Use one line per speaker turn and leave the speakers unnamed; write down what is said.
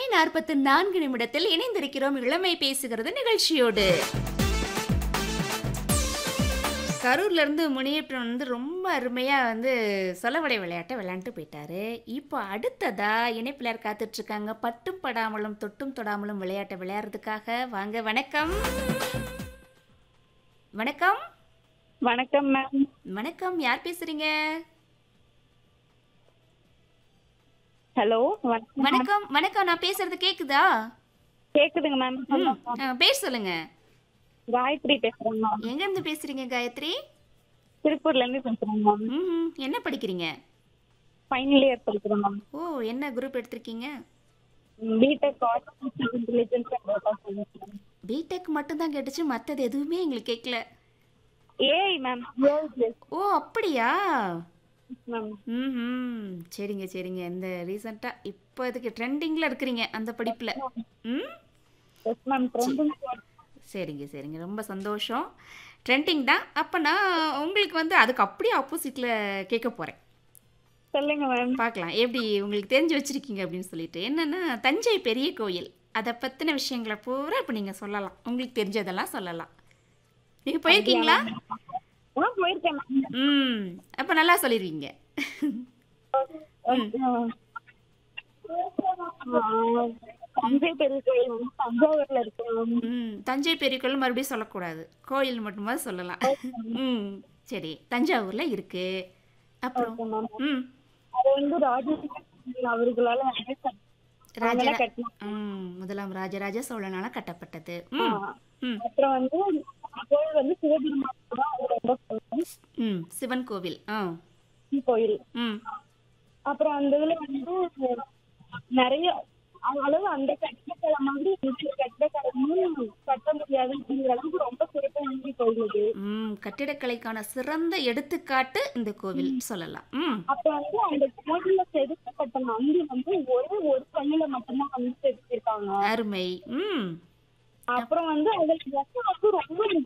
மணி நாற்பத்து நான்கு நிமிடத்தில் இணைந்திருக்கிறோம் இளமை பேசுகிறது நிகழ்ச்சியோடு கரூர்ல இருந்து முனியப்பன் வந்து ரொம்ப அருமையா வந்து சொலவடை விளையாட்டை விளையாண்டு போயிட்டாரு இப்போ அடுத்ததா இணைப்பிலர் காத்துட்டு இருக்காங்க பட்டும் படாமலும் தொட்டும் தொடாமலும் விளையாட்டை விளையாடுறதுக்காக வாங்க வணக்கம் வணக்கம்
வணக்கம் மேம்
வணக்கம் யார் பேசுறீங்க
ஹலோ வணக்கம்
வணக்கம் வணக்கம் நான் பேசுறது கேக்குதா
கேக்குதுங்க மேம்
ம், ஆ, பேர் சொல்லுங்க
காயத்ரி பேசுறேன் மேம்
எங்க இருந்து பேசுறீங்க காயத்ரி
திருப்பூர்ல இருந்து பேசுறேன் மேம்
ம் என்ன படிக்கிறீங்க
ஃபைனல் இயர் படிக்கிறேன் மேம்
ஓ என்ன குரூப் எடுத்திருக்கீங்க
B Tech artificial intelligence and data science
B Tech மட்டும் தான் கேட்டுச்சு மற்றது எதுவுமே எங்களுக்கு கேட்கல
ஏஐ மேம்
ஓ அப்படியா
மேம்
ம் சரிங்க சரிங்க இந்த ரீசெண்டாக இப்போ இதுக்கு ட்ரெண்டிங்கில் இருக்கிறீங்க அந்த படிப்பில் ம்
எஸ் மேம் ட்ரெண்டிங்
சரிங்க சரிங்க ரொம்ப சந்தோஷம் ட்ரெண்டிங் தான் அப்போ நான் உங்களுக்கு வந்து அதுக்கு அப்படியே ஆப்போசிட்டில் கேட்க போகிறேன்
சொல்லுங்க மேம்
பார்க்கலாம் எப்படி உங்களுக்கு தெரிஞ்சு வச்சுருக்கீங்க அப்படின்னு சொல்லிட்டு என்னென்னா தஞ்சை பெரிய கோயில் அதை பற்றின விஷயங்களை பூரா இப்போ நீங்கள் சொல்லலாம் உங்களுக்கு தெரிஞ்சதெல்லாம் சொல்லலாம் நீங்கள் போயிருக்கீங்களா
ஆ போயிருக்கேன் மேம்
ம் அப்போ நல்லா சொல்லிடுவீங்க
தஞ்சை பெரிய கோயில் வந்து தஞ்சாவூர்ல இருக்கு மேம்
ம் தஞ்சை பெரிய கோயில் மறுபடியும் சொல்லக்கூடாது கோயில் மட்டுமா சொல்லலாம் ம் சரி தஞ்சாவூரில் இருக்கு அப்புறம்
ஓகே மேம்
ம்
அது வந்து ராஜேந்திர அவர்களால
ராஜரா
கட்டணும்
ம் முதலாம் ராஜராஜ சோழனால கட்டப்பட்டது ம் ம்
அப்புறம் வந்து கோயில் வந்து சிவபெருமான் தான் அது ரொம்ப famous
ம் சிவன் கோவில் ஆ
கோயில்
ம்
அப்புறம் அந்த இதுல வந்து நிறைய அ- அளவு அந்த கட்டிடக்கலை மாதிரி இந்த கட்டிடக்கலையும் கட்ட முடியாது அப்படிங்கிற அளவுக்கு ரொம்ப சிறப்பு வாய்ந்த கோயில் இது
ம் கட்டிடக்கலைக்கான சிறந்த எடுத்துக்காட்டு இந்த கோவில் சொல்லலாம் ம்
அப்ப வந்து அந்த கோயில்ல செதுக்கப்பட்ட நந்தி வந்து ஒரே ஒரு கல்லுல மட்டும்தான் வந்து செதுக்கிருக்காங்க
அருமை ம்
அப்புறம் வந்து அதுல வந்து ரொம்ப